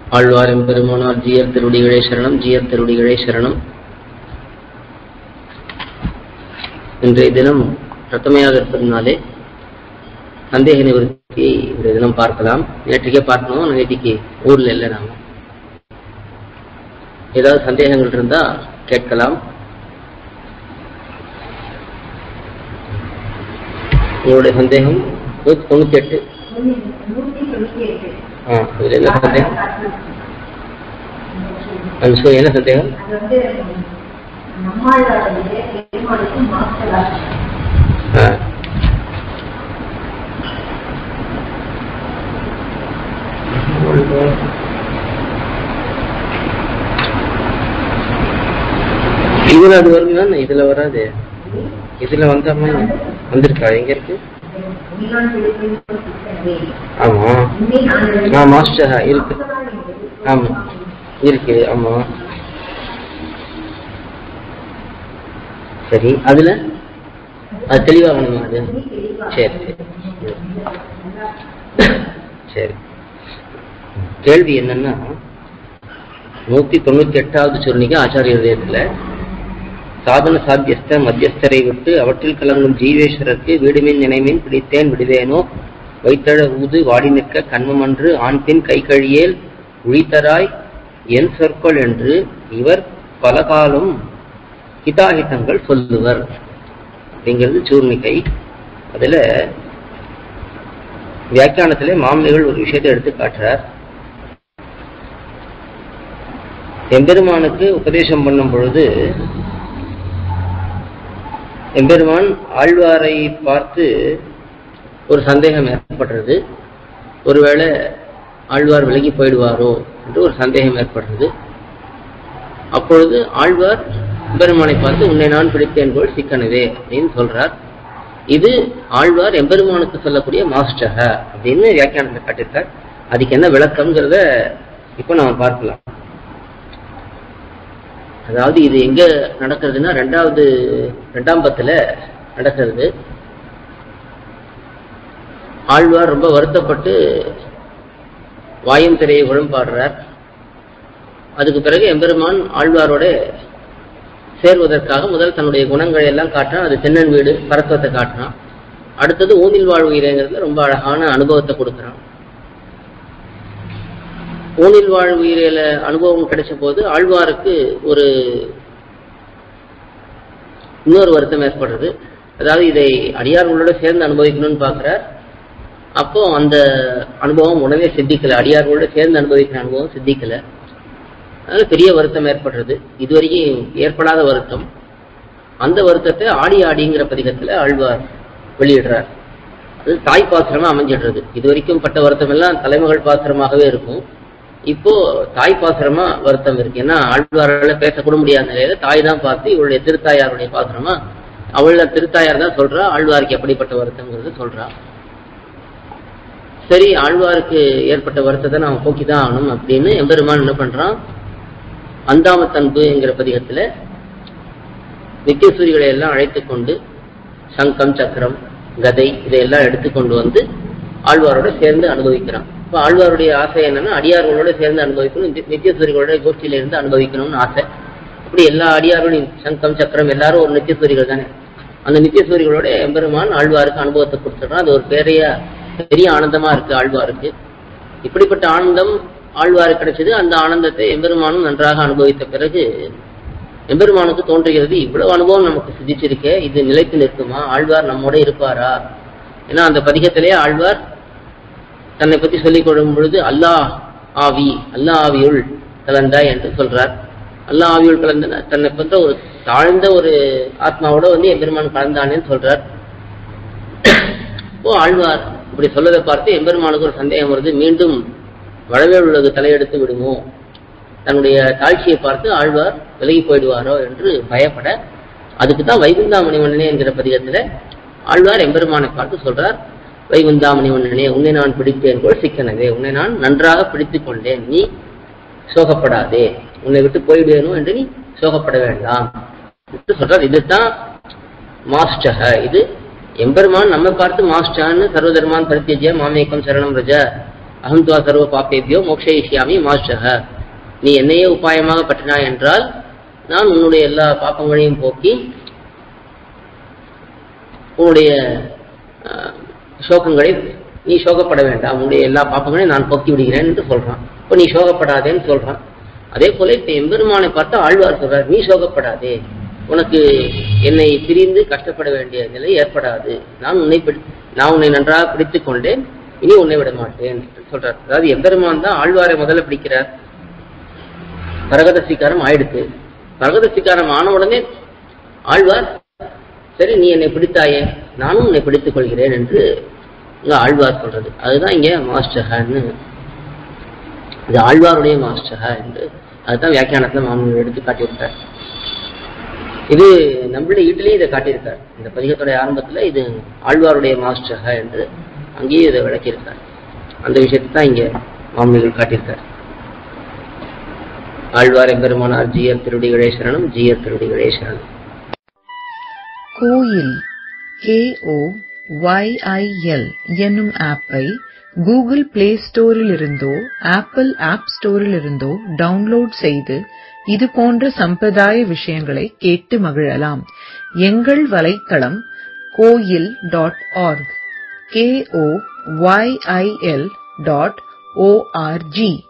ஆழ்வாரும் பெருமானார் ஜியர் திருடிகளே சரணம் ஜியர் திருடிகளே சரணம் இன்றைய தினம் பிரத்தமையாக இருப்பதனாலே சந்தேக நிவர்த்தியை இன்றைய தினம் பார்க்கலாம் நேற்றுக்கே பார்க்கணும் நேற்றுக்கு ஊர்ல இல்லை நாம ஏதாவது சந்தேகங்கள் இருந்தா கேட்கலாம் உங்களுடைய சந்தேகம் நூத்தி தொண்ணூத்தி எட்டு ஆ இதுல என்ன சந்தேகம் அது சொல்லு, என்ன சந்தேகம் ஆ. இதுல அது வருங்க இதுல வராது இதுல வந்தாம வந்திருக்கா எங்க இருக்கு ஆமா ஆ மாஸ்டர் இருக்கு ஆமா இருக்கு ஆமா சரி அதுல அது தெளிவாகணுமா அது சரி சரி சரி கேள்வி என்னன்னா நூத்தி தொண்ணூத்தி எட்டாவது சொன்னிக்க ஆச்சாரிய இதயத்துல சாதன சாத்தியஸ்த மத்தியஸ்தரை விட்டு அவற்றில் கலங்கும் ஜீவேஸ்வரருக்கு வீடுமின் நினைமின் பிடித்தேன் விடுவேனோ வைத்தழ ஊது வாடி நிற்க கண்மமன்று ஆண் பின் கை கழியேல் உழித்தராய் என் சொற்கள் என்று இவர் பலகாலம் ஹிதாஹிதங்கள் சொல்லுவர் அப்படிங்கிறது சூர்ணிகை அதுல வியாக்கியானத்திலே மாமனிகள் ஒரு விஷயத்தை எடுத்து காட்டுறார் எம்பெருமானுக்கு உபதேசம் பண்ணும் பொழுது எம்பெருமான் ஆழ்வாரை பார்த்து ஒரு சந்தேகம் ஏற்படுறது ஒருவேளை ஆழ்வார் விலகி போயிடுவாரோ என்று ஒரு சந்தேகம் ஏற்படுறது அப்பொழுது ஆழ்வார் எம்பெருமானை பார்த்து உன்னை நான் பிடித்தேன் போல் சிக்கனவே அப்படின்னு சொல்றார் இது ஆழ்வார் எம்பெருமானுக்கு சொல்லக்கூடிய மாஸ்டக அப்படின்னு வியாக்கியானத்தை காட்டியிருக்கார் அதுக்கு என்ன விளக்கம்ங்கிறத இப்போ நாம பார்க்கலாம் அதாவது இது எங்க நடக்கிறதுனா ரெண்டாவது ரெண்டாம் பத்துல நடக்கிறது ஆழ்வார் ரொம்ப வருத்தப்பட்டு வாயும் திரையை உடம்பாடுறார் அதுக்கு பிறகு எம்பெருமான் ஆழ்வாரோட சேர்வதற்காக முதல் தன்னுடைய குணங்களை எல்லாம் காட்டுறான் அது தென்னன் வீடு பரத்துவத்தை காட்டுறான் அடுத்தது ஊனில் வாழ்வுகிறேங்கிறதுல ரொம்ப அழகான அனுபவத்தை கொடுக்குறான் ஊனில் வாழ்வுயிரில அனுபவம் கிடைச்ச போது ஆழ்வாருக்கு ஒரு இன்னொரு வருத்தம் ஏற்படுறது அதாவது இதை அடியார்களோட சேர்ந்து அனுபவிக்கணும்னு பார்க்கிறார் அப்போ அந்த அனுபவம் உடனே சித்திக்கல அடியார்களோட சேர்ந்து அனுபவிக்கிற அனுபவம் சித்திக்கல அதனால பெரிய வருத்தம் ஏற்படுறது இதுவரைக்கும் ஏற்படாத வருத்தம் அந்த வருத்தத்தை ஆடி ஆடிங்கிற பதிகத்துல ஆழ்வார் வெளியிடுறார் அது தாய் பாத்திரமா அமைஞ்சிடுறது இது வரைக்கும் பட்ட வருத்தம் எல்லாம் தலைமகள் பாத்திரமாகவே இருக்கும் இப்போ தாய் பாத்திரமா வருத்தம் இருக்கு ஏன்னா ஆழ்வாரால பேசக்கூட முடியாத நிலையில தாய் தான் பார்த்து இவளுடைய திருத்தாயாருடைய பாத்திரமா அவள திருத்தாயார் தான் சொல்றா ஆழ்வாருக்கு எப்படிப்பட்ட வருத்தம்ங்கிறது சொல்றா சரி ஆழ்வாருக்கு ஏற்பட்ட வருத்தத்தை நாம போக்கிதான் ஆகணும் அப்படின்னு எம்பெருமான் என்ன பண்றான் அந்தாமத்தன்புங்கிற பதிகத்துல நித்தியசூரிகளை எல்லாம் அழைத்து கொண்டு சங்கம் சக்கரம் கதை இதையெல்லாம் எடுத்துக்கொண்டு வந்து ஆழ்வாரோட சேர்ந்து அனுபவிக்கிறான் இப்போ ஆழ்வாருடைய ஆசை என்னன்னா அடியார்களோட சேர்ந்து அனுபவிக்கணும் நித்தியசூரிகளோட கோஷ்டியில இருந்து அனுபவிக்கணும்னு ஆசை அப்படி எல்லா அடியார்களும் சங்கம் சக்கரம் எல்லாரும் ஒரு நித்தியசூரிகள் தானே அந்த நித்தியசூரிகளோட எம்பெருமான் ஆழ்வாருக்கு அனுபவத்தை கொடுத்துடுறான் அது ஒரு பெரிய பெரிய ஆனந்தமா இருக்கு ஆழ்வாருக்கு இப்படிப்பட்ட ஆனந்தம் ஆழ்வாருக்கு கிடைச்சது அந்த ஆனந்தத்தை எம்பெருமானும் நன்றாக அனுபவித்த பிறகு எம்பெருமானுக்கு தோன்றுகிறது இவ்வளவு அனுபவம் நமக்கு சிதிச்சிருக்கே இது நிலைத்து நிற்குமா ஆழ்வார் நம்மோட இருப்பாரா ஏன்னா அந்த பதிகத்திலே ஆழ்வார் தன்னை பத்தி சொல்லிக் கொள்ளும் பொழுது அல்லாஹ் ஆவி அல்லாஹ் ஆவியுள் கலந்தாய் என்று சொல்றார் அல்லாஹ் ஆவியுள் கலந்த தன்னை பற்ற ஒரு தாழ்ந்த ஒரு ஆத்மாவோட வந்து எம்பெருமான் கலந்தானேன்னு சொல்றார் இப்போ ஆழ்வார் இப்படி சொல்லதை பார்த்து எம்பெருமானுக்கு ஒரு சந்தேகம் வருது மீண்டும் வடவேல் உலகு தலையெடுத்து விடுமோ தன்னுடைய தாழ்ச்சியை பார்த்து ஆழ்வார் விலகி போயிடுவாரோ என்று பயப்பட அதுக்கு தான் வைகுந்தாமணி மன்னனே என்கிற பதிகத்துல ஆழ்வார் எம்பெருமானை பார்த்து சொல்றார் வைகுந்தாமணி மன்னனே உன்னை நான் பிடித்தேன் போல் சிக்கனவே உன்னை நான் நன்றாக பிடித்துக் கொண்டேன் நீ சோகப்படாதே உன்னை விட்டு போயிடுவேணும் என்று நீ சோகப்பட வேண்டாம் என்று சொல்றார் இதுதான் மாஸ்டக இது எம்பெருமான் நம்ம பார்த்து மாஸ்டான்னு சர்வதர்மான் பரித்தியஜ மாமேக்கம் சரணம் ரஜ அகம் துவா சர்வ பாப்பேபியோ மோக்ஷயிஷ்யாமி மாஷக நீ என்னையே உபாயமாக பற்றினாய் என்றால் நான் உன்னுடைய எல்லா பாப்பங்களையும் போக்கி உன்னுடைய அஹ், சோகங்களை நீ சோகப்பட வேண்டாம் உன்னுடைய எல்லா பாப்பங்களையும் நான் போக்கி விடுகிறேன் என்று சொல்றான் இப்போ நீ சோகப்படாதேன்னு சொல்றான் அதே போல இப்ப எம்பெருமானை பார்த்தா ஆழ்வார் சொல்றார் நீ சோகப்படாதே உனக்கு என்னை பிரிந்து கஷ்டப்பட வேண்டிய நிலை ஏற்படாது நான் உன்னை பிடி நான் உன்னை நன்றாக பிடித்துக் கொண்டேன் இனி உன்னை விட மாட்டேன் என்று சொல்றார் அதாவது எம்பெருமான் தான் ஆழ்வாரை முதல்ல பிடிக்கிறார் பரகத சீக்காரம் ஆயிடுத்து பரகத சீக்காரம் ஆன உடனே ஆழ்வார் சரி நீ என்னை பிடித்தாயே நானும் உன்னை பிடித்துக் கொள்கிறேன் என்று இங்க ஆழ்வார் சொல்றது அதுதான் இங்க மாஸ்டர்ன்னு இது ஆழ்வாருடைய மாஸ்டர் என்று அதுதான் வியாக்கியானத்துல மாமன் எடுத்து காட்டியிருக்கார் இது நம்மளுடைய வீட்டிலேயே இதை காட்டியிருக்கார் இந்த பதிகத்துடைய ஆரம்பத்துல இது ஆழ்வாருடைய மாஸ்டர் என்று அங்கேயே இதை விளக்கியிருக்கார் அந்த விஷயத்தை தான் இங்க மாமனிகள் காட்டியிருக்கார் ஆழ்வார் எம்பெருமானார் ஜியர் திருடிகளே சரணம் ஜியர் திருடிகளே சரணம் கோயில் கேஓ ஒய்ஐஎல் என்னும் ஆப்பை கூகுள் பிளே ஸ்டோரிலிருந்தோ ஆப்பிள் ஆப் ஸ்டோரிலிருந்தோ டவுன்லோட் செய்து இது போன்ற சம்பிரதாய விஷயங்களை கேட்டு மகிழலாம் எங்கள் வலைத்தளம் Koyil dot org KO YIL dot O R G